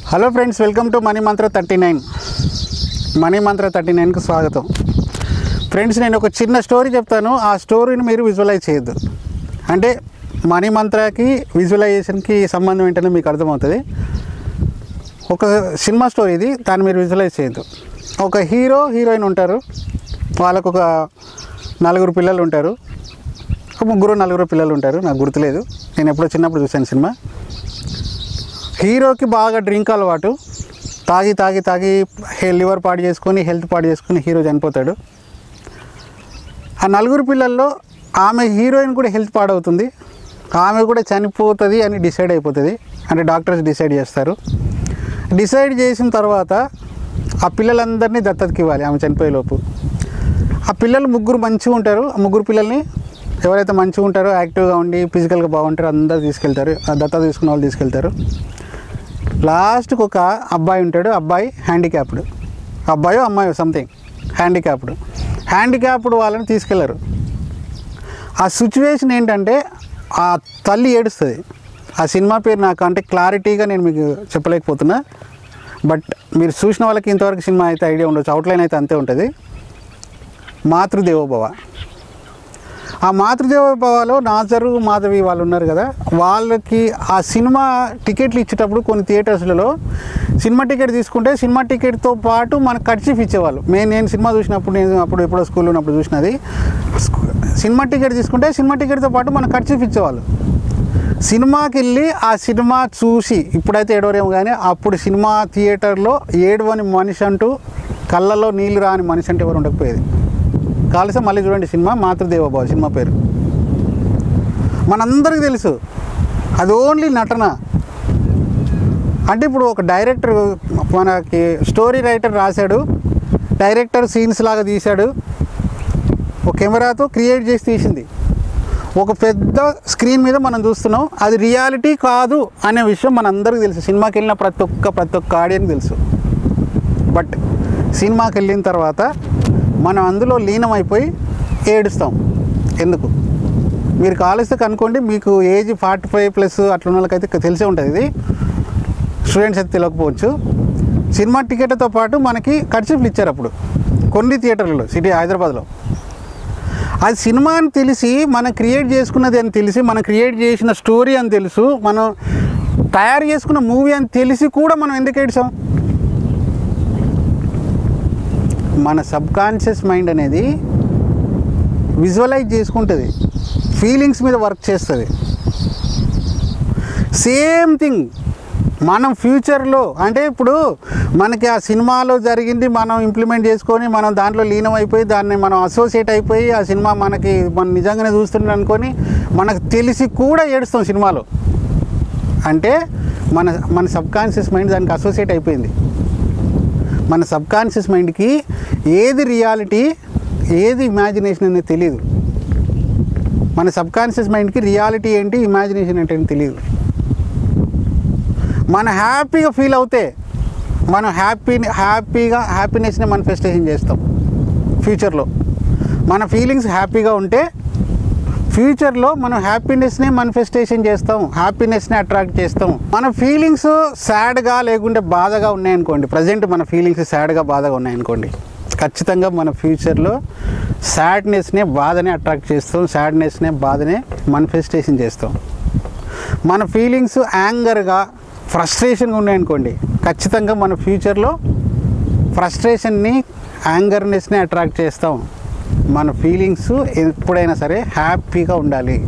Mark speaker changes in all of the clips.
Speaker 1: hello friends welcome to Money Mantra thirty nine Money Mantra thirty నైన్కి స్వాగతం friends నేను ఒక చిన్న స్టోరీ చెప్తాను ఆ స్టోరీని మీరు విజువలైజ్ చేయొద్దు అంటే మనీ మంత్రకి విజువలైజేషన్కి సంబంధం ఏంటనే మీకు అర్థమవుతుంది ఒక సినిమా స్టోరీ ఇది దాన్ని మీరు విజువలైజ్ చేయొద్దు ఒక హీరో హీరోయిన్ ఉంటారు వాళ్ళకు ఒక నలుగురు పిల్లలు ఉంటారు ఒక ముగ్గురు నలుగురు పిల్లలు ఉంటారు నాకు గుర్తులేదు నేను ఎప్పుడో చిన్నప్పుడు చూశాను సినిమా హీరోకి బాగా డ్రింక్ అలవాటు తాగి తాగి తాగి హె- లివర్ పాడు చేసుకొని హెల్త్ పాడు చేసుకొని హీరో చనిపోతాడు ఆ నలుగురు పిల్లల్లో ఆమె హీరోయిన్ కూడా హెల్త్ పాడవుతుంది ఆమె కూడా చనిపోతుంది అని డిసైడ్ అయిపోతుంది అంటే డాక్టర్స్ డిసైడ్ చేస్తారు డిసైడ్ చేసిన తర్వాత ఆ పిల్లలందరినీ దత్తతకి ఇవ్వాలి ఆమె చనిపోయేలోపు ఆ పిల్లలు ముగ్గురు మంచిగా ఉంటారు ఆ ముగ్గురు పిల్లల్ని ఎవరైతే మంచిగా ఉంటారో యాక్టివ్గా ఉండి ఫిజికల్గా బాగుంటారో అందరు తీసుకెళ్తారు ఆ దత్త తీసుకున్న వాళ్ళు తీసుకెళ్తారు లాస్ట్కి ఒక అబ్బాయి ఉంటాడు అబ్బాయి హ్యాండిక్యాప్డ్ అబ్బాయో అమ్మాయో సంథింగ్ హ్యాండిక్యాప్డ్ హ్యాండిక్యాప్డ్ వాళ్ళని తీసుకెళ్లరు ఆ సిచ్యువేషన్ ఏంటంటే ఆ తల్లి ఏడుస్తుంది ఆ సినిమా పేరు నాకు అంటే క్లారిటీగా నేను మీకు చెప్పలేకపోతున్నా బట్ మీరు చూసిన వాళ్ళకి ఇంతవరకు సినిమా అయితే ఐడియా ఉండొచ్చు అవుట్లైన్ అయితే అంతే ఉంటుంది మాతృదేవోభవ ఆ మాతృదేవోభవలో నాజరు మాధవి వాళ్ళు ఉన్నారు కదా వాళ్ళకి ఆ సినిమా టికెట్లు ఇచ్చేటప్పుడు కొన్ని థియేటర్స్లలో సినిమా టికెట్ తీసుకుంటే సినిమా టికెట్తో పాటు మనకు ఖర్చీఫ్ ఇచ్చేవాళ్ళు మేము నేను సినిమా చూసినప్పుడు నేను అప్పుడు ఎప్పుడో స్కూల్లో ఉన్నప్పుడు చూసినది స్కూ- సినిమా టికెట్ తీసుకుంటే సినిమా టికెట్తో పాటు మనకు ఖర్చీఫ్ ఇచ్చేవాళ్ళు సినిమాకి వెళ్ళి ఆ సినిమా చూసి ఇప్పుడైతే ఏడవరేమో కానీ అప్పుడు సినిమా థియేటర్లో ఏడవని మనిషి అంటూ కళ్ళలో నీళ్లు రాని మనిషి అంటే ఎవరు ఉండకపోయేది కాలుసే మళ్ళీ చూడండి సినిమా మాతృదేవోభవ సినిమా పేరు మనందరికీ తెలుసు అది ఓన్లీ నటన అంటే ఇప్పుడు ఒక డైరెక్టర్ మనకి స్టోరీ రైటర్ రాశాడు డైరెక్టర్ సీన్స్ లాగా తీశాడు ఒక కెమెరాతో క్రియేట్ చేసి తీసింది ఒక పెద్ద స్క్రీన్ మీద మనం చూస్తున్నాం అది రియాలిటీ కాదు అనే విషయం మనందరికీ తెలుసు సినిమాకి వెళ్ళిన ప్రతి ఒక్క ప్రతి ఒక్క ఆడియన్కి తెలుసు బట్ సినిమాకి వెళ్ళిన తర్వాత మనం అందులో లీనమైపోయి ఏడుస్తాం ఎందుకు మీరు కాలేస్తే కనుక్కోండి మీకు ఏజ్ ఫార్టీ ఫైవ్ ప్లస్ అట్లా ఉన్న వాళ్ళకైతే తెలిసే ఉంటుంది ఇది స్టూడెంట్స్ అయితే తెలియకపోవచ్చు సినిమా టికెట్తో పాటు మనకి ఖర్చులు ఇచ్చారు అప్పుడు కొన్ని థియేటర్లలో సిటీ హైదరాబాద్లో అది సినిమా అని తెలిసి మనం క్రియేట్ చేసుకున్నది అని తెలిసి మనం క్రియేట్ చేసిన స్టోరీ అని తెలుసు మనం తయారు చేసుకున్న మూవీ అని తెలిసి కూడా మనం ఎందుకు ఏడ్చాం మన సబ్ కాన్షియస్ మైండ్ అనేది విజువలైజ్ చేసుకుంటుంది ఫీలింగ్స్ మీద వర్క్ చేస్తుంది సేమ్ థింగ్ మనం ఫ్యూచర్లో అంటే ఇప్పుడు మనకి ఆ సినిమాలో జరిగింది మనం ఇంప్లిమెంట్ చేసుకొని మనం దాంట్లో లీనం అయిపోయి దాన్ని మనం అసోసియేట్ అయిపోయి ఆ సినిమా మనకి మనం నిజంగానే చూస్తున్నాం అనుకొని మనకు తెలిసి కూడా ఏడుస్తాం సినిమాలో అంటే మన మన సబ్ కాన్షియస్ మైండ్ దానికి అసోసియేట్ అయిపోయింది మన సబ్ కాన్షియస్ మైండ్కి ఏది రియాలిటీ ఏది ఇమాజినేషన్ అనేది తెలియదు మన సబ్ కాన్షియస్ మైండ్కి రియాలిటీ ఏంటి ఇమాజినేషన్ ఏంటి అని తెలియదు మనం హ్యాపీగా ఫీల్ అవుతే మనం హ్యాపీ హ్యాపీగా హ్యాపీనెస్ని మనఫెస్టేషన్ చేస్తాం ఫ్యూచర్లో మన ఫీలింగ్స్ హ్యాపీగా ఉంటే ఫ్యూచర్లో మనం హ్యాపీనెస్ని మనఫెస్టేషన్ చేస్తాం హ్యాపీనెస్ని అట్రాక్ట్ చేస్తాం మన ఫీలింగ్స్ సాడ్గా లేకుంటే బాధగా ఉన్నాయనుకోండి ప్రజెంట్ మన ఫీలింగ్స్ సాడ్గా బాధగా ఉన్నాయనుకోండి ఖచ్చితంగా మన ఫ్యూచర్లో సాడ్నెస్నే బాధనే అట్రాక్ట్ చేస్తాం సాడ్నెస్నే బాధనే మనఫెస్టేషన్ చేస్తాం మన ఫీలింగ్స్ యాంగర్గా ఫ్రస్ట్రేషన్గా ఉన్నాయనుకోండి ఖచ్చితంగా మన ఫ్యూచర్లో ఫ్రస్ట్రేషన్ని యాంగర్నెస్ని అట్రాక్ట్ చేస్తాం మన ఫీలింగ్స్ ఎప్పుడైనా సరే హ్యాపీగా ఉండాలి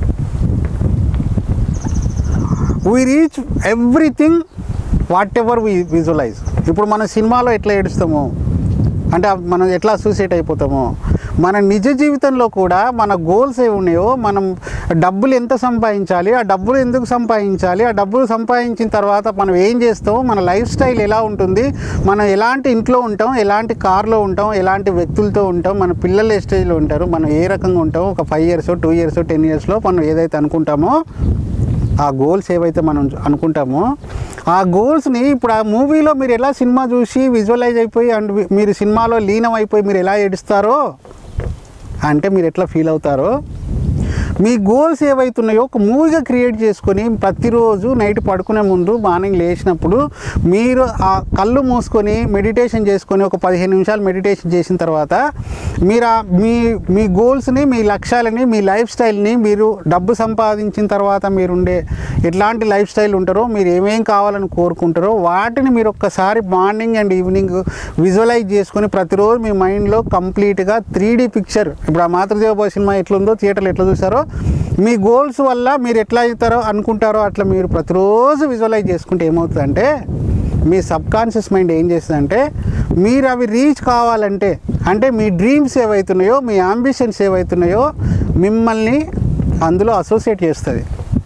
Speaker 1: we reach everything whatever we visualize ఇప్పుడు మన సినిమాలో ఎట్లా ఏడుస్తామో అంటే మనం ఎట్లా అసోసియేట్ అయిపోతామో మన నిజ జీవితంలో కూడా మన గోల్స్ ఏమి ఉన్నాయో మనం డబ్బులు ఎంత సంపాదించాలి ఆ డబ్బులు ఎందుకు సంపాదించాలి ఆ డబ్బులు సంపాదించిన తర్వాత మనం ఏం చేస్తాం మన లైఫ్ స్టైల్ ఎలా ఉంటుంది మనం ఎలాంటి ఇంట్లో ఉంటాం ఎలాంటి కార్లో ఉంటాం ఎలాంటి వ్యక్తులతో ఉంటాం మన పిల్లలు ఏ స్టేజ్లో ఉంటారు మనం ఏ రకంగా ఉంటాం ఒక five years two years ten ఇయర్స్లో మనం ఏదైతే అనుకుంటామో ఆ గోల్స్ ఏవైతే మనం అనుకుంటామో ఆ గోల్స్ని ఇప్పుడు ఆ మూవీలో మీరు ఎలా సినిమా చూసి విజువలైజ్ అయిపోయి అండ్ మీరు సినిమాలో లీనం అయిపోయి మీరు ఎలా ఏడుస్తారో అంటే మీరు ఎట్లా ఫీల్ అవుతారో మీ గోల్స్ ఏవైతున్నాయో ఒక మూవీగా క్రియేట్ చేసుకొని ప్రతిరోజు నైట్ పడుకునే ముందు మార్నింగ్ లేచినప్పుడు మీరు ఆ కళ్ళు మూసుకొని మెడిటేషన్ చేసుకొని ఒక పదిహేను నిమిషాలు మెడిటేషన్ చేసిన తర్వాత మీరు ఆ మీ మీ గోల్స్ని మీ లక్ష్యాలని మీ లైఫ్ స్టైల్ని మీరు డబ్బు సంపాదించిన తర్వాత మీరుండే ఎట్లాంటి లైఫ్ స్టైల్ ఉంటారో మీరు ఏమేం కావాలని కోరుకుంటారో వాటిని మీరు ఒక్కసారి మార్నింగ్ అండ్ ఈవినింగ్ విజువలైజ్ చేసుకొని ప్రతిరోజు మీ మైండ్లో కంప్లీట్గా త్రీ డీ పిక్చర్ ఇప్పుడు ఆ మాతృదేవ సినిమా ఎట్లుందో థియేటర్లో ఎట్లా చూసారో మీ గోల్స్ వల్ల మీరు ఎట్లా అవుతారో అనుకుంటారో అట్లా మీరు ప్రతిరోజు విజువలైజ్ చేసుకుంటే ఏమవుతుందంటే మీ సబ్ కాన్షియస్ మైండ్ ఏం చేస్తుందంటే మీరు అవి రీచ్ కావాలంటే అంటే మీ డ్రీమ్స్ ఏవైతున్నాయో మీ అంబిషన్స్ ఏవైతున్నాయో మిమ్మల్ని అందులో అసోసియేట్ చేస్తుంది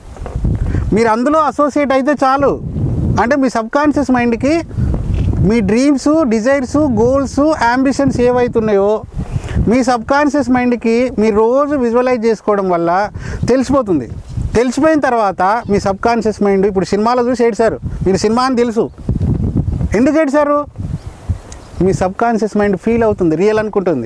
Speaker 1: మీరు అందులో అసోసియేట్ అయితే చాలు అంటే మీ సబ్ కాన్షియస్ మైండ్కి మీ డ్రీమ్స్ డిజైర్స్ గోల్స్ అంబిషన్స్ ఏవైతున్నాయో మీ సబ్ కాన్షియస్ మైండ్కి మీరు రోజు విజువలైజ్ చేసుకోవడం వల్ల తెలిసిపోతుంది తెలిసిపోయిన తర్వాత మీ సబ్ కాన్షియస్ మైండ్ ఇప్పుడు సినిమాలో చూసి ఏడ్చారు మీరు సినిమా అని తెలుసు ఎందుకు ఏడ్చారు మీ సబ్ కాన్షియస్ మైండ్ ఫీల్ అవుతుంది రియల్ అనుకుంటుంది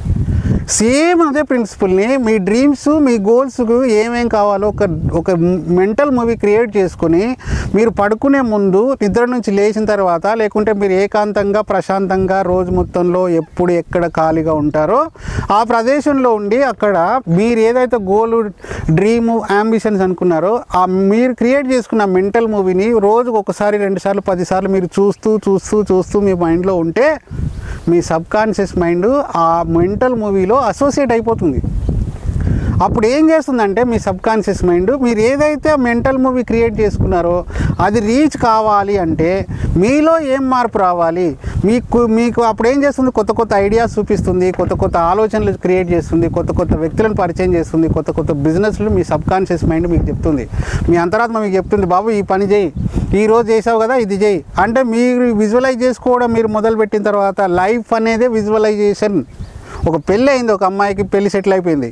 Speaker 1: సేమ్ అదే ప్రిన్సిపల్ని మీ డ్రీమ్స్ మీ గోల్స్కు ఏమేం కావాలో ఒక ఒక మెంటల్ మూవీ క్రియేట్ చేసుకొని మీరు పడుకునే ముందు నిద్ర నుంచి లేచిన తర్వాత లేకుంటే మీరు ఏకాంతంగా ప్రశాంతంగా రోజు మొత్తంలో ఎప్పుడు ఎక్కడ ఖాళీగా ఉంటారో ఆ ప్రదేశంలో ఉండి అక్కడ మీరు ఏదైతే గోల్ డ్రీమ్ అంబిషన్స్ అనుకున్నారో ఆ మీరు క్రియేట్ చేసుకున్న మెంటల్ మూవీని రోజుకు ఒకసారి రెండుసార్లు పదిసార్లు మీరు చూస్తూ చూస్తూ చూస్తూ మీ మైండ్లో ఉంటే మీ సబ్ కాన్షియస్ మైండ్ ఆ మెంటల్ మూవీలో అసోసియేట్ అయిపోతుంది అప్పుడు ఏం చేస్తుందంటే మీ సబ్ కాన్షియస్ మైండ్ మీరు ఏదైతే మెంటల్ మూవీ క్రియేట్ చేసుకున్నారో అది రీచ్ కావాలి అంటే మీలో ఏం మార్పు రావాలి మీకు మీకు అప్పుడు ఏం చేస్తుంది కొత్త కొత్త ఐడియాస్ చూపిస్తుంది కొత్త కొత్త ఆలోచనలు క్రియేట్ చేస్తుంది కొత్త కొత్త వ్యక్తులను పరిచయం చేస్తుంది కొత్త కొత్త బిజినెస్లు మీ సబ్ కాన్షియస్ మైండ్ మీకు చెప్తుంది మీ అంతరాత్మ మీకు చెప్తుంది బాబు ఈ పని చేయి ఈ రోజు చేసావు కదా ఇది చేయి అంటే మీరు విజువలైజ్ చేసుకోవడం మీరు మొదలుపెట్టిన తర్వాత లైఫ్ అనేది విజువలైజేషన్ ఒక పెళ్ళి అయింది ఒక అమ్మాయికి పెళ్లి సెటిల్ అయిపోయింది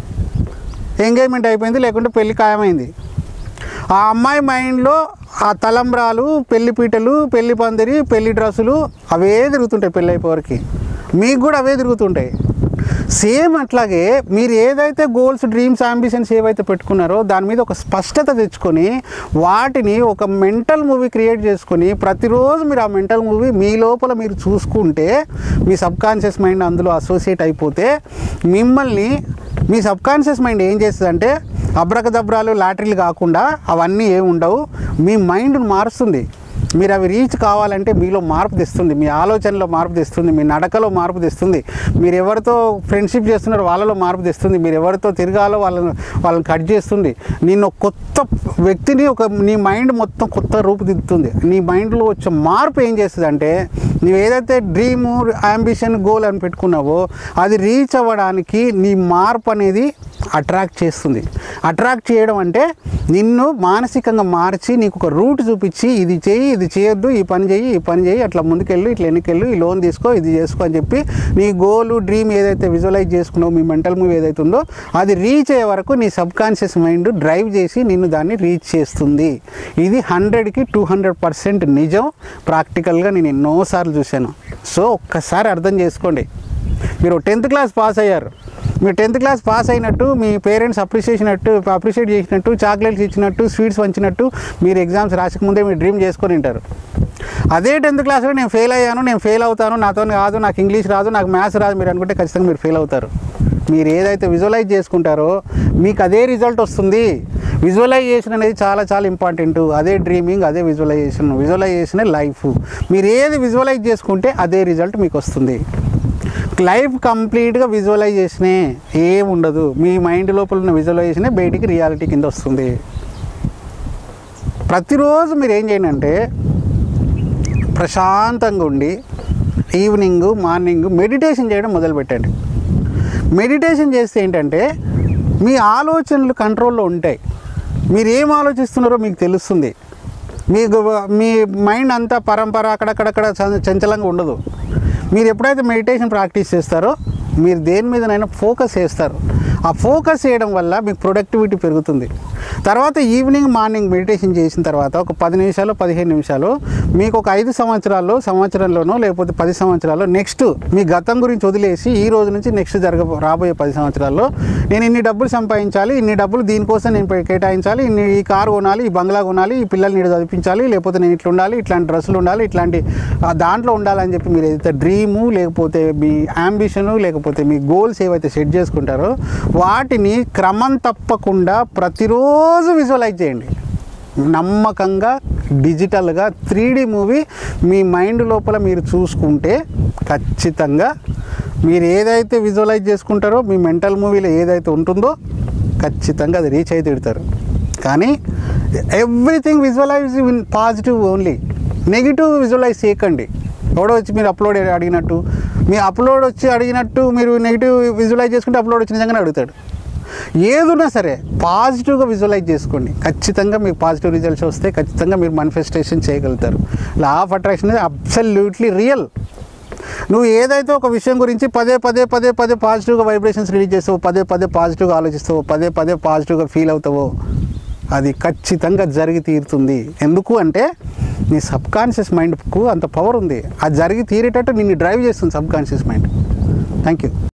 Speaker 1: ఎంగేజ్మెంట్ అయిపోయింది లేకుంటే పెళ్లి ఖాయమైంది ఆ అమ్మాయి మైండ్లో ఆ తలంబ్రాలు పెళ్లి పీటలు పెళ్లి పందిరి పెళ్లి డ్రెస్సులు అవే తిరుగుతుంటాయి పెళ్ళి అయిపోవరికి మీకు కూడా అవే తిరుగుతుంటాయి సేమ్ అట్లాగే మీరు ఏదైతే గోల్స్ డ్రీమ్స్ అంబిషన్స్ ఏవైతే పెట్టుకున్నారో దాని మీద ఒక స్పష్టత తెచ్చుకొని వాటిని ఒక మెంటల్ మూవీ క్రియేట్ చేసుకొని ప్రతిరోజు మీరు ఆ మెంటల్ మూవీ మీ లోపల మీరు చూసుకుంటే మీ సబ్ కాన్షియస్ మైండ్ అందులో అసోసియేట్ అయిపోతే మిమ్మల్ని మీ సబ్ కాన్షియస్ మైండ్ ఏం చేస్తుందంటే అబ్రకదబ్రాలు లాటరీలు కాకుండా అవన్నీ ఏమి ఉండవు మీ మైండ్ను మారుస్తుంది మీరు అవి రీచ్ కావాలంటే మీలో మార్పు తెస్తుంది మీ ఆలోచనలో మార్పు తెస్తుంది మీ నడకలో మార్పు తెస్తుంది మీరు ఎవరితో ఫ్రెండ్షిప్ చేస్తున్నారో వాళ్ళలో మార్పు తెస్తుంది మీరు ఎవరితో తిరగాలో వాళ్ళని వాళ్ళని కట్ చేస్తుంది నేను కొత్త వ్యక్తిని ఒక నీ మైండ్ మొత్తం కొత్త రూపుదిద్దుతుంది నీ మైండ్లో వచ్చే మార్పు ఏం చేస్తుంది అంటే నువ్వు ఏదైతే డ్రీము అంబిషన్ గోల్ అని పెట్టుకున్నావో అది రీచ్ అవ్వడానికి నీ మార్పు అనేది అట్రాక్ట్ చేస్తుంది అట్రాక్ట్ చేయడం అంటే నిన్ను మానసికంగా మార్చి నీకు ఒక రూట్ చూపించి ఇది చేయి ఇది చేయొద్దు ఈ పని చేయి ఈ పని చేయి అట్లా ముందుకెళ్ళు ఇట్లా వెనకెళ్ళు ఈ లోన్ తీసుకో ఇది చేసుకో అని చెప్పి నీ గోల్ డ్రీమ్ ఏదైతే విజువలైజ్ చేసుకున్నావు మీ మెంటల్ మూవీ ఏదైతే ఉందో అది రీచ్ అయ్యే వరకు నీ సబ్ కాన్షియస్ మైండ్ డ్రైవ్ చేసి నిన్ను దాన్ని రీచ్ చేస్తుంది ఇది హండ్రెడ్కి టూ హండ్రెడ్ పర్సెంట్ నిజం ప్రాక్టికల్గా నేను ఎన్నోసార్లు చూశాను సో ఒక్కసారి అర్థం చేసుకోండి మీరు టెన్త్ క్లాస్ పాస్ అయ్యారు మీరు టెన్త్ క్లాస్ పాస్ అయినట్టు మీ పేరెంట్స్ అప్రిషియేషన్ అప్రిషియేట్ చేసినట్టు చాక్లెట్స్ ఇచ్చినట్టు స్వీట్స్ పంచినట్టు మీరు ఎగ్జామ్స్ రాసకముందే మీరు డ్రీమ్ చేసుకొని ఉంటారు అదే టెన్త్ క్లాస్లో నేను ఫెయిల్ అయ్యాను నేను ఫెయిల్ అవుతాను నాతో కాదు నాకు ఇంగ్లీష్ రాదు నాకు మ్యాథ్స్ రాదు మీరు అనుకుంటే ఖచ్చితంగా మీరు ఫెయిల్ అవుతారు మీరు ఏదైతే విజువలైజ్ చేసుకుంటారో మీకు అదే రిజల్ట్ వస్తుంది విజువలైజేషన్ అనేది చాలా చాలా ఇంపార్టెంట్ అదే డ్రీమింగ్ అదే విజువలైజేషన్ విజువలైజేషన్ లైఫ్ మీరు ఏది విజువలైజ్ చేసుకుంటే అదే రిజల్ట్ మీకు వస్తుంది లైఫ్ కంప్లీట్గా విజువలైజేషనే ఏం ఉండదు మీ మైండ్ లోపల ఉన్న విజువలైజేషనే బయటికి రియాలిటీ కింద వస్తుంది ప్రతిరోజు మీరు ఏం చేయండి అంటే ప్రశాంతంగా ఉండి ఈవినింగ్ మార్నింగ్ మెడిటేషన్ చేయడం మొదలుపెట్టండి మెడిటేషన్ చేస్తే ఏంటంటే మీ ఆలోచనలు కంట్రోల్లో ఉంటాయి మీరు ఏం ఆలోచిస్తున్నారో మీకు తెలుస్తుంది మీకు మీ మైండ్ అంతా పరంపర అక్కడక్కడక్కడ చ- చంచలంగా ఉండదు మీరు ఎప్పుడైతే మెడిటేషన్ ప్రాక్టీస్ చేస్తారో మీరు దేని మీదనైనా ఫోకస్ చేస్తారు ఆ ఫోకస్ చేయడం వల్ల మీకు ప్రొడక్టివిటీ పెరుగుతుంది తర్వాత ఈవినింగ్ మార్నింగ్ మెడిటేషన్ చేసిన తర్వాత ఒక పది నిమిషాలు పదిహేను నిమిషాలు మీకు ఒక ఐదు సంవత్సరాల్లో సంవత్సరంలోనో లేకపోతే పది సంవత్సరాల్లో నెక్స్ట్ మీ గతం గురించి వదిలేసి ఈ రోజు నుంచి నెక్స్ట్ జరగ రాబోయే పది సంవత్సరాల్లో నేను ఇన్ని డబ్బులు సంపాదించాలి ఇన్ని డబ్బులు దీనికోసం నేను పే- కేటాయించాలి ఇన్ని ఈ కారు కొనాలి ఈ బంగ్లా కొనాలి ఈ పిల్లల్ని ఈడ చదివించాలి లేకపోతే నేను ఇట్లా ఉండాలి ఇట్లాంటి డ్రెస్సులు ఉండాలి ఇట్లాంటి ఆ, దాంట్లో ఉండాలని చెప్పి మీరు ఏదైతే డ్రీము లేకపోతే మీ అంబిషను లేకపోతే మీ గోల్స్ ఏవైతే సెట్ చేసుకుంటారో వాటిని క్రమం తప్పకుండా ప్రతిరోజు విజువలైజ్ చేయండి నమ్మకంగా డిజిటల్గా త్రీ మూవీ మీ మైండ్ లోపల మీరు చూసుకుంటే ఖచ్చితంగా మీరు ఏదైతే విజువలైజ్ చేసుకుంటారో మీ మెంటల్ మూవీలో ఏదైతే ఉంటుందో ఖచ్చితంగా అది రీచ్ అయితే తిడతారు కానీ everything visualize in positive only negative visualize చేయకండి ఎవడో వచ్చి మీరు అప్లోడ్ అడిగినట్టు మీ అప్లోడ్ వచ్చి అడిగినట్టు మీరు నెగిటివ్ విజువలైజ్ చేసుకుంటే అప్లోడ్ వచ్చి నిజంగానే అడుగుతాడు ఏదున్నా సరే పాజిటివ్గా విజువలైజ్ చేసుకోండి ఖచ్చితంగా మీకు పాజిటివ్ రిజల్ట్స్ వస్తే ఖచ్చితంగా మీరు మేనిఫెస్టేషన్ చేయగలుగుతారు లా ఆఫ్ అట్రాక్షన్ అనేది అబ్సల్యూట్లీ రియల్ నువ్వు ఏదైతే ఒక విషయం గురించి పదే పదే పదే పదే పాజిటివ్గా వైబ్రేషన్స్ రిలీజ్ చేస్తావో పదే పదే పాజిటివ్గా ఆలోచిస్తావో పదే పదే పాజిటివ్గా ఫీల్ అవుతావో అది ఖచ్చితంగా జరిగి తీరుతుంది ఎందుకు అంటే నీ సబ్ కాన్షియస్ మైండ్కు అంత పవర్ ఉంది అది జరిగి తీరేటట్టు నిన్ను డ్రైవ్ చేస్తుంది subconscious mind thank you